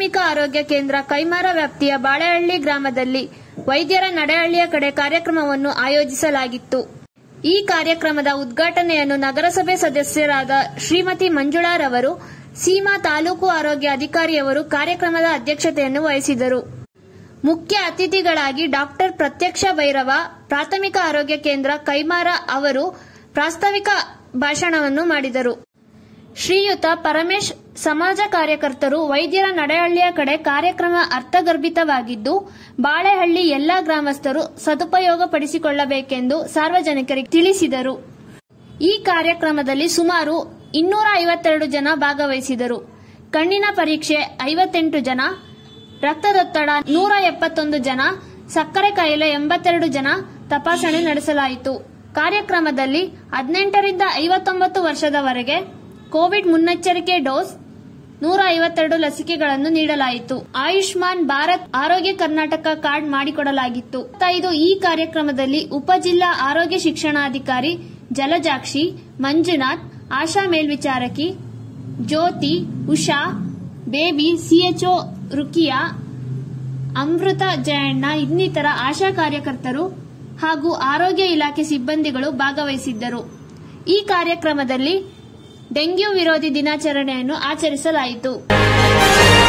ಪ್ರಾಥಮಿಕ ಆರೋಗ್ಯ ಕೇಂದ್ರ ಕೈಮಾರ ವ್ಯಾಪ್ತಿಯ ಬಾಳೆಹಳ್ಳಿ ಗ್ರಾಮದಲ್ಲಿ ವೈದ್ಯರ ನಡೆಹಳ್ಳಿಯ ಕಡೆ ಕಾರ್ಯಕ್ರಮವನ್ನು ಆಯೋಜಿಸಲಾಗಿತ್ತು ಈ ಕಾರ್ಯಕ್ರಮದ ಉದ್ಘಾಟನೆಯನ್ನು ನಗರಸಭೆ ಸದಸ್ಯರಾದ ಶ್ರೀಮತಿ ಮಂಜುಳಾರವರು ಸೀಮಾ ತಾಲೂಕು ಆರೋಗ್ಯ ಅಧಿಕಾರಿಯವರು ಕಾರ್ಯಕ್ರಮದ ಅಧ್ಯಕ್ಷತೆಯನ್ನು ವಹಿಸಿದರು ಮುಖ್ಯ ಅತಿಥಿಗಳಾಗಿ ಡಾಕ್ಟರ್ ಪ್ರತ್ಯಕ್ಷ ಭೈರವ ಪ್ರಾಥಮಿಕ ಆರೋಗ್ಯ ಕೇಂದ್ರ ಕೈಮಾರ ಅವರು ಪ್ರಾಸ್ತಾವಿಕ ಭಾಷಣವನ್ನು ಮಾಡಿದರು ಶ್ರೀಯುತ ಪರಮೇಶ್ ಸಮಾಜ ಕಾರ್ಯಕರ್ತರು ವೈದ್ಯರ ನಡೆಹಳ್ಳಿಯ ಕಡೆ ಕಾರ್ಯಕ್ರಮ ಅರ್ಥಗರ್ಭಿತವಾಗಿದ್ದು ಬಾಳೆಹಳ್ಳಿ ಎಲ್ಲಾ ಗ್ರಾಮಸ್ಥರು ಸದುಪಯೋಗಪಡಿಸಿಕೊಳ್ಳಬೇಕೆಂದು ಸಾರ್ವಜನಿಕರಿಗೆ ತಿಳಿಸಿದರು ಈ ಕಾರ್ಯಕ್ರಮದಲ್ಲಿ ಸುಮಾರು ಇನ್ನೂರ ಐವತ್ತೆರಡು ಜನ ಭಾಗವಹಿಸಿದರು ಕಣ್ಣಿನ ಪರೀಕ್ಷೆ ಐವತ್ತೆಂಟು ಜನ ರಕ್ತದೊತ್ತಡ ನೂರ ಎಪ್ಪತ್ತೊಂದು ಜನ ಸಕ್ಕರೆ ಕಾಯಿಲೆ ಎಂಬತ್ತೆರಡು ಜನ ತಪಾಸಣೆ ನಡೆಸಲಾಯಿತು ಕಾರ್ಯಕ್ರಮದಲ್ಲಿ ಹದಿನೆಂಟರಿಂದ ಐವತ್ತೊಂಬತ್ತು ವರ್ಷದವರೆಗೆ ಕೋವಿಡ್ ಮುನ್ನೆಚ್ಚರಿಕೆ ಡೋಸ್ ನೂರ ಐವತ್ತೆರಡು ಲಸಿಕೆಗಳನ್ನು ನೀಡಲಾಯಿತು ಆಯುಷ್ಮಾನ್ ಭಾರತ್ ಆರೋಗ್ಯ ಕರ್ನಾಟಕ ಕಾರ್ಡ್ ಮಾಡಿಕೊಡಲಾಗಿತ್ತು ಇದು ಈ ಕಾರ್ಯಕ್ರಮದಲ್ಲಿ ಉಪಜಿಲ್ಲಾ ಆರೋಗ್ಯ ಶಿಕ್ಷಣಾಧಿಕಾರಿ ಜಲಜಾಕ್ಷಿ ಮಂಜುನಾಥ್ ಆಶಾ ಮೇಲ್ವಿಚಾರಕಿ ಜ್ಯೋತಿ ಉಷಾ ಬೇಬಿ ಸಿಎಚ್ಒ ರುಕಿಯಾ ಅಮೃತ ಜಯಣ್ಣ ಇನ್ನಿತರ ಆಶಾ ಕಾರ್ಯಕರ್ತರು ಹಾಗೂ ಆರೋಗ್ಯ ಇಲಾಖೆ ಸಿಬ್ಬಂದಿಗಳು ಭಾಗವಹಿಸಿದ್ದರು ಈ ಕಾರ್ಯಕ್ರಮದಲ್ಲಿ ಡೆಂಗ್ಯೂ ವಿರೋಧಿ ದಿನಾಚರಣೆಯನ್ನು ಆಚರಿಸಲಾಯಿತು